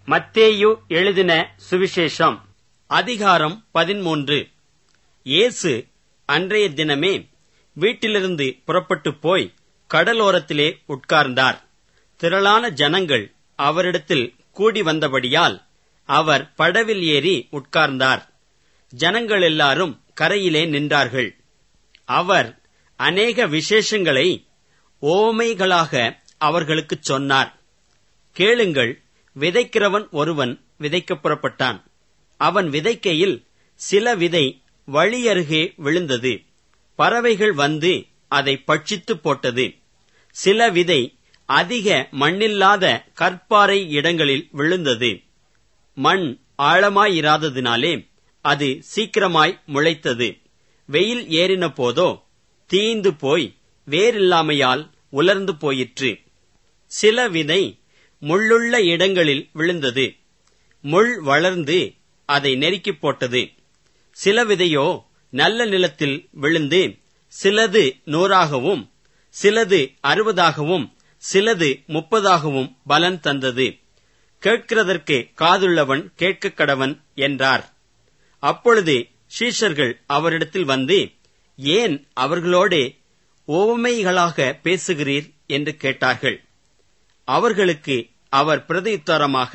மத்தேயு எழுதின சுவிசேஷம் அதிகாரம் பதிமூன்று இயேசு அன்றைய தினமே வீட்டிலிருந்து புறப்பட்டு போய் கடலோரத்திலே உட்கார்ந்தார் திரளான ஜனங்கள் அவரிடத்தில் கூடி வந்தபடியால் அவர் படவில் ஏறி உட்கார்ந்தார் ஜனங்கள் எல்லாரும் கரையிலே நின்றார்கள் அவர் அநேக விசேஷங்களை ஓமைகளாக அவர்களுக்குச் சொன்னார் கேளுங்கள் விதைக்கிறவன் ஒருவன் விதைக்கப் புறப்பட்டான் அவன் விதைக்கையில் சில விதை வழியருகே விழுந்தது பறவைகள் வந்து அதை பட்சித்து போட்டது சில விதை அதிக மண்ணில்லாத கற்பாறை இடங்களில் விழுந்தது மண் ஆழமாயிராததினாலே அது சீக்கிரமாய் முளைத்தது வெயில் ஏறின போதோ தீந்து போய் வேரில்லாமையால் உலர்ந்து போயிற்று சில விதை முள்ளுள்ள இடங்களில் விழுந்தது முள் வளர்ந்து அதை நெருக்கிப் போட்டது சில விதையோ நல்ல நிலத்தில் விழுந்து சிலது நூறாகவும் சிலது அறுபதாகவும் சிலது முப்பதாகவும் பலன் தந்தது கேட்கிறதற்கு காதுள்ளவன் கேட்க கடவன் என்றார் அப்பொழுது சீஷர்கள் அவரிடத்தில் வந்து ஏன் அவர்களோடே ஓமைகளாக பேசுகிறீர் என்று கேட்டார்கள் அவர்களுக்கு அவர் பிரதியுத்தரமாக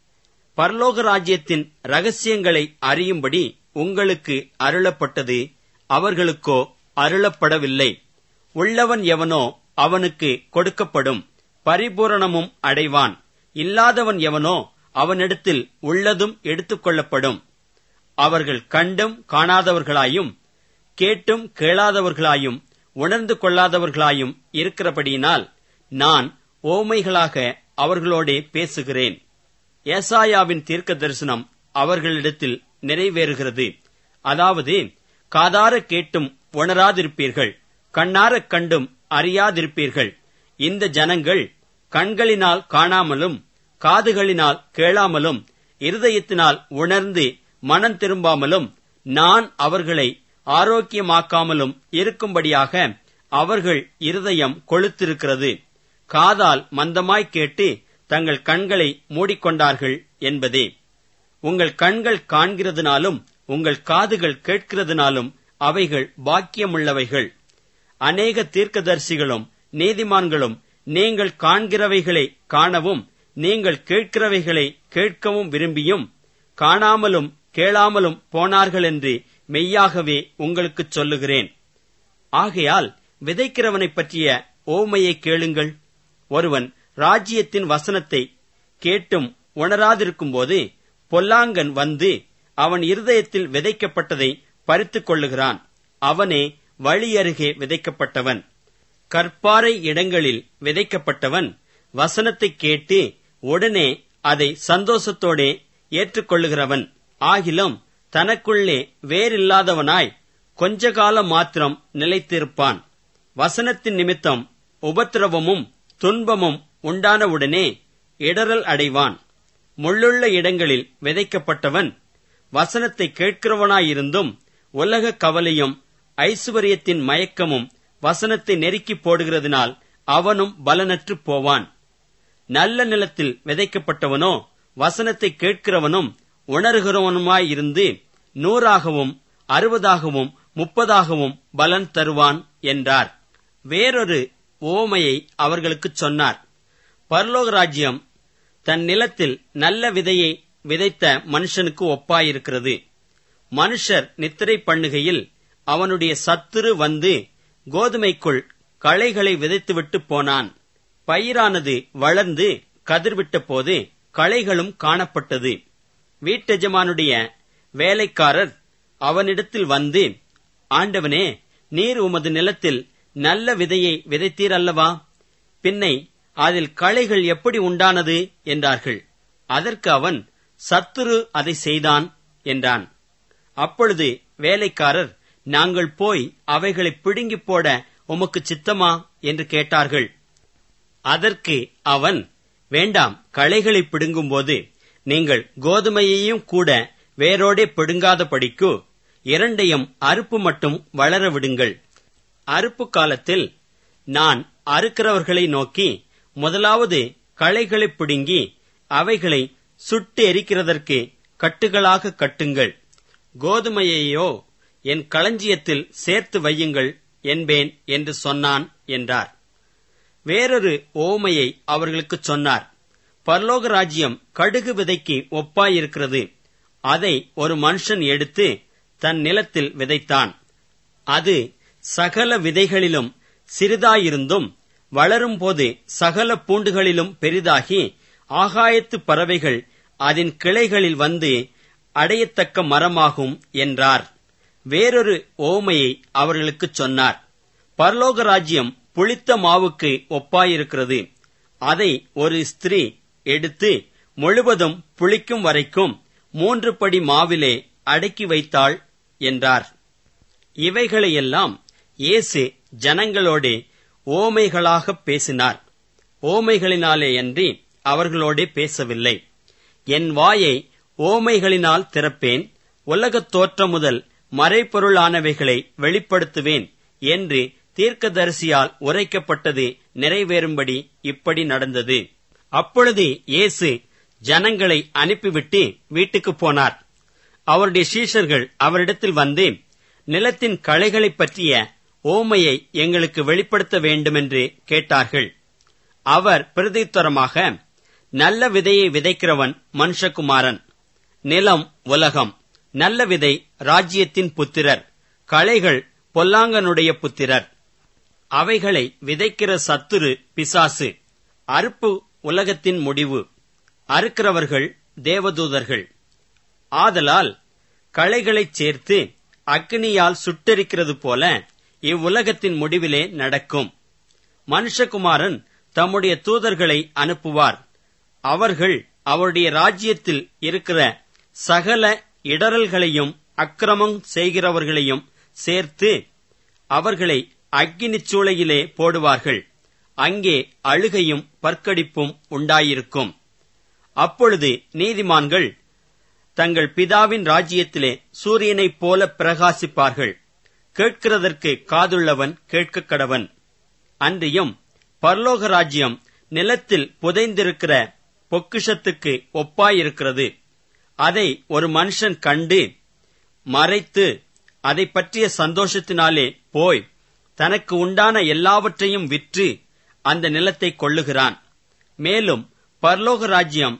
பரலோக ராஜ்யத்தின் ரகசியங்களை அறியும்படி உங்களுக்கு அருளப்பட்டது அவர்களுக்கோ அருளப்படவில்லை உள்ளவன் எவனோ அவனுக்கு கொடுக்கப்படும் பரிபூரணமும் அடைவான் இல்லாதவன் எவனோ அவனிடத்தில் உள்ளதும் எடுத்துக்கொள்ளப்படும் அவர்கள் கண்டும் காணாதவர்களாயும் கேட்டும் கேளாதவர்களாயும் உணர்ந்து கொள்ளாதவர்களாயும் இருக்கிறபடியினால் நான் ஓமைகளாக அவர்களோடே பேசுகிறேன் ஏசாயாவின் தீர்க்க தரிசனம் அவர்களிடத்தில் நிறைவேறுகிறது அதாவது காதார கேட்டும் உணராதிருப்பீர்கள் கண்ணாரக் கண்டும் அறியாதிருப்பீர்கள் இந்த ஜனங்கள் கண்களினால் காணாமலும் காதுகளினால் கேளாமலும் இருதயத்தினால் உணர்ந்து மனம் திரும்பாமலும் நான் அவர்களை ஆரோக்கியமாக்காமலும் இருக்கும்படியாக அவர்கள் இருதயம் கொளுத்திருக்கிறது காதால் மந்தமாய் கேட்டு தங்கள் கண்களை மூடிக்கொண்டார்கள் என்பதே உங்கள் கண்கள் காண்கிறதுனாலும் உங்கள் காதுகள் கேட்கிறதுனாலும் அவைகள் பாக்கியமுள்ளவைகள் அநேக தீர்க்கதரிசிகளும் நீதிமான்களும் நீங்கள் காண்கிறவைகளை காணவும் நீங்கள் கேட்கிறவைகளை கேட்கவும் விரும்பியும் காணாமலும் கேளாமலும் போனார்கள் என்று மெய்யாகவே உங்களுக்குச் சொல்லுகிறேன் ஆகையால் விதைக்கிறவனைப் பற்றிய ஓமையை கேளுங்கள் ஒருவன் ராஜ்யத்தின் வசனத்தை கேட்டும் உணராதிருக்கும்போது பொல்லாங்கன் வந்து அவன் இருதயத்தில் விதைக்கப்பட்டதை பறித்துக் கொள்ளுகிறான் அவனே வழியருகே விதைக்கப்பட்டவன் கற்பாறை இடங்களில் விதைக்கப்பட்டவன் வசனத்தை கேட்டு உடனே அதை சந்தோஷத்தோடே ஏற்றுக்கொள்ளுகிறவன் ஆகிலும் தனக்குள்ளே வேறில்லாதவனாய் கொஞ்ச காலம் மாத்திரம் நிலைத்திருப்பான் வசனத்தின் நிமித்தம் உபத்திரவமும் துன்பமும் உண்டானவுடனே இடரல் அடைவான் முள்ளுள்ள இடங்களில் விதைக்கப்பட்டவன் வசனத்தை கேட்கிறவனாயிருந்தும் உலக கவலையும் ஐசுவரியத்தின் மயக்கமும் வசனத்தை நெருக்கி போடுகிறதுனால் அவனும் பலனற்று போவான் நல்ல நிலத்தில் விதைக்கப்பட்டவனோ வசனத்தை கேட்கிறவனும் உணர்கிறவனுமாயிருந்து நூறாகவும் அறுபதாகவும் முப்பதாகவும் பலன் தருவான் என்றார் வேறொரு ஓமையை அவர்களுக்குச் சொன்னார் பரலோக ராஜ்யம் தன் நிலத்தில் நல்ல விதையை விதைத்த மனுஷனுக்கு ஒப்பாயிருக்கிறது மனுஷர் நித்திரை பண்ணுகையில் அவனுடைய சத்துரு வந்து கோதுமைக்குள் களைகளை விதைத்துவிட்டு போனான் பயிரானது வளர்ந்து கதிர்விட்ட போது களைகளும் காணப்பட்டது வீட்டெஜமானுடைய வேலைக்காரர் அவனிடத்தில் வந்து ஆண்டவனே நீர் உமது நிலத்தில் நல்ல விதையை விதைத்தீர் அல்லவா பின்னை அதில் களைகள் எப்படி உண்டானது என்றார்கள் அதற்கு அவன் சத்துரு அதை செய்தான் என்றான் அப்பொழுது வேலைக்காரர் நாங்கள் போய் அவைகளை பிடுங்கிப் போட உமக்கு சித்தமா என்று கேட்டார்கள் அதற்கு அவன் வேண்டாம் களைகளை பிடுங்கும்போது நீங்கள் கோதுமையையும் கூட வேரோடே பிடுங்காத படிக்கு இரண்டையும் அறுப்பு மட்டும் வளர விடுங்கள் அறுப்பு காலத்தில் நான் அறுக்கிறவர்களை நோக்கி முதலாவது களைகளை பிடுங்கி அவைகளை சுட்டு எரிக்கிறதற்கு கட்டுகளாக கட்டுங்கள் கோதுமையையோ என் களஞ்சியத்தில் சேர்த்து வையுங்கள் என்பேன் என்று சொன்னான் என்றார் வேறொரு ஓமையை அவர்களுக்குச் சொன்னார் பரலோக ராஜ்யம் கடுகு விதைக்கு ஒப்பாயிருக்கிறது அதை ஒரு மனுஷன் எடுத்து தன் நிலத்தில் விதைத்தான் அது சகல விதைகளிலும் சிறிதாயிருந்தும் வளரும்போது சகல பூண்டுகளிலும் பெரிதாகி ஆகாயத்து பறவைகள் அதன் கிளைகளில் வந்து அடையத்தக்க மரமாகும் என்றார் வேறொரு ஓமையை அவர்களுக்குச் சொன்னார் பரலோக ராஜ்யம் புளித்த மாவுக்கு ஒப்பாயிருக்கிறது அதை ஒரு ஸ்திரீ எடுத்து முழுவதும் புளிக்கும் வரைக்கும் மூன்று படி மாவிலே அடக்கி வைத்தாள் என்றார் இவைகளையெல்லாம் இயேசு ஜனங்களோடு ஓமைகளாகப் பேசினார் ஓமைகளினாலேயன்றி அவர்களோடே பேசவில்லை என் வாயை ஓமைகளினால் திறப்பேன் உலகத் தோற்றம் முதல் மறைபொருளானவைகளை வெளிப்படுத்துவேன் என்று தீர்க்கதரிசியால் உரைக்கப்பட்டது நிறைவேறும்படி இப்படி நடந்தது அப்பொழுது இயேசு ஜனங்களை அனுப்பிவிட்டு வீட்டுக்குப் போனார் அவருடைய சீஷர்கள் அவரிடத்தில் வந்து நிலத்தின் களைகளைப் பற்றிய ஓமையை எங்களுக்கு வெளிப்படுத்த வேண்டுமென்று கேட்டார்கள் அவர் பிரதித்துரமாக நல்ல விதையை விதைக்கிறவன் மனுஷகுமாரன் நிலம் உலகம் நல்ல விதை ராஜ்யத்தின் புத்திரர் களைகள் பொல்லாங்கனுடைய புத்திரர் அவைகளை விதைக்கிற சத்துரு பிசாசு அறுப்பு உலகத்தின் முடிவு அறுக்கிறவர்கள் தேவதூதர்கள் ஆதலால் களைகளைச் சேர்த்து அக்னியால் சுட்டெரிக்கிறது போல இவ்வுலகத்தின் முடிவிலே நடக்கும் மனுஷகுமாரன் தம்முடைய தூதர்களை அனுப்புவார் அவர்கள் அவருடைய ராஜ்யத்தில் இருக்கிற சகல இடரல்களையும் அக்கிரமம் செய்கிறவர்களையும் சேர்த்து அவர்களை அக்கினிச் சூளையிலே போடுவார்கள் அங்கே அழுகையும் பற்கடிப்பும் உண்டாயிருக்கும் அப்பொழுது நீதிமான்கள் தங்கள் பிதாவின் ராஜ்யத்திலே சூரியனைப் போல பிரகாசிப்பார்கள் கேட்கிறதற்கு காதுள்ளவன் கேட்கக் கடவன் அன்றியும் பரலோக ராஜ்யம் நிலத்தில் புதைந்திருக்கிற பொக்கிஷத்துக்கு ஒப்பாயிருக்கிறது அதை ஒரு மனுஷன் கண்டு மறைத்து அதை பற்றிய சந்தோஷத்தினாலே போய் தனக்கு உண்டான எல்லாவற்றையும் விற்று அந்த நிலத்தை கொள்ளுகிறான் மேலும் பரலோக ராஜ்யம்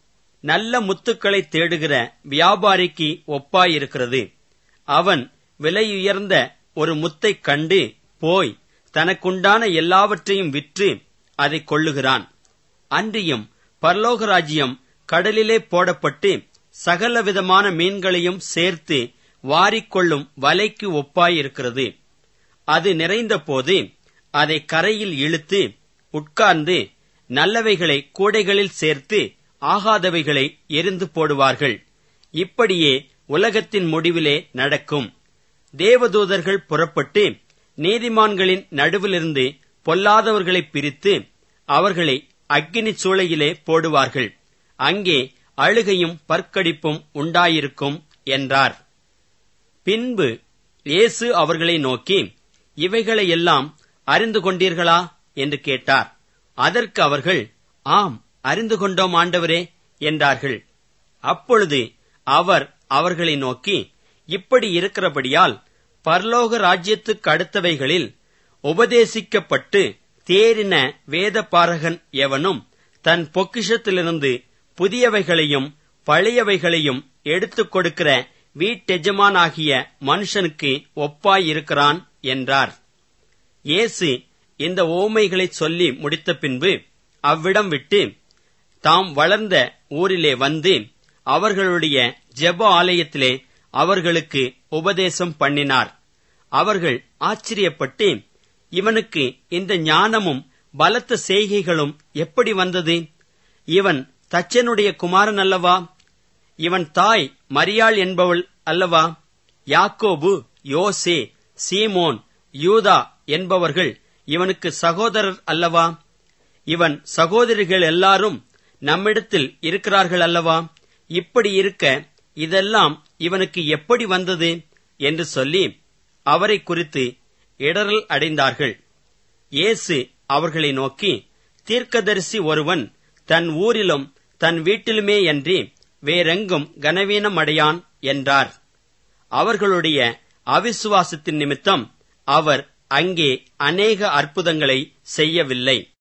நல்ல முத்துக்களை தேடுகிற வியாபாரிக்கு ஒப்பாயிருக்கிறது அவன் விலையுயர்ந்த ஒரு முத்தைக் கண்டு போய் தனக்குண்டான எல்லாவற்றையும் விற்று அதை கொள்ளுகிறான் அன்றியும் பரலோக ராஜ்யம் கடலிலே போடப்பட்டு சகலவிதமான மீன்களையும் சேர்த்து வாரிக்கொள்ளும் வலைக்கு ஒப்பாயிருக்கிறது அது நிறைந்தபோது அதை கரையில் இழுத்து உட்கார்ந்து நல்லவைகளை கூடைகளில் சேர்த்து ஆகாதவைகளை எரிந்து போடுவார்கள் இப்படியே உலகத்தின் முடிவிலே நடக்கும் தேவதூதர்கள் புறப்பட்டு நீதிமான்களின் நடுவிலிருந்து பொல்லாதவர்களை பிரித்து அவர்களை அக்கினி சூளையிலே போடுவார்கள் அங்கே அழுகையும் பற்கடிப்பும் உண்டாயிருக்கும் என்றார் பின்பு இயேசு அவர்களை நோக்கி இவைகளையெல்லாம் அறிந்து கொண்டீர்களா என்று கேட்டார் அதற்கு அவர்கள் ஆம் அறிந்து கொண்டோம் ஆண்டவரே என்றார்கள் அப்பொழுது அவர் அவர்களை நோக்கி இப்படி இருக்கிறபடியால் பரலோக ராஜ்யத்துக்கு அடுத்தவைகளில் உபதேசிக்கப்பட்டு தேறின வேத பாரகன் எவனும் தன் பொக்கிஷத்திலிருந்து புதியவைகளையும் பழையவைகளையும் எடுத்துக் கொடுக்கிற வீட்டெஜமானாகிய மனுஷனுக்கு ஒப்பாயிருக்கிறான் என்றார் இயேசு இந்த ஓமைகளை சொல்லி முடித்த பின்பு அவ்விடம் விட்டு தாம் வளர்ந்த ஊரிலே வந்து அவர்களுடைய ஜெப ஆலயத்திலே அவர்களுக்கு உபதேசம் பண்ணினார் அவர்கள் ஆச்சரியப்பட்டு இவனுக்கு இந்த ஞானமும் பலத்த செய்கைகளும் எப்படி வந்தது இவன் தச்சனுடைய குமாரன் அல்லவா இவன் தாய் மரியாள் என்பவள் அல்லவா யாக்கோபு யோசே சீமோன் யூதா என்பவர்கள் இவனுக்கு சகோதரர் அல்லவா இவன் சகோதரிகள் எல்லாரும் நம்மிடத்தில் இருக்கிறார்கள் அல்லவா இப்படி இருக்க இதெல்லாம் இவனுக்கு எப்படி வந்தது என்று சொல்லி அவரை குறித்து இடரல் அடைந்தார்கள் இயேசு அவர்களை நோக்கி தீர்க்கதரிசி ஒருவன் தன் ஊரிலும் தன் வீட்டிலுமே அன்றி வேறெங்கும் கனவீனமடையான் என்றார் அவர்களுடைய அவிசுவாசத்தின் நிமித்தம் அவர் அங்கே அநேக அற்புதங்களை செய்யவில்லை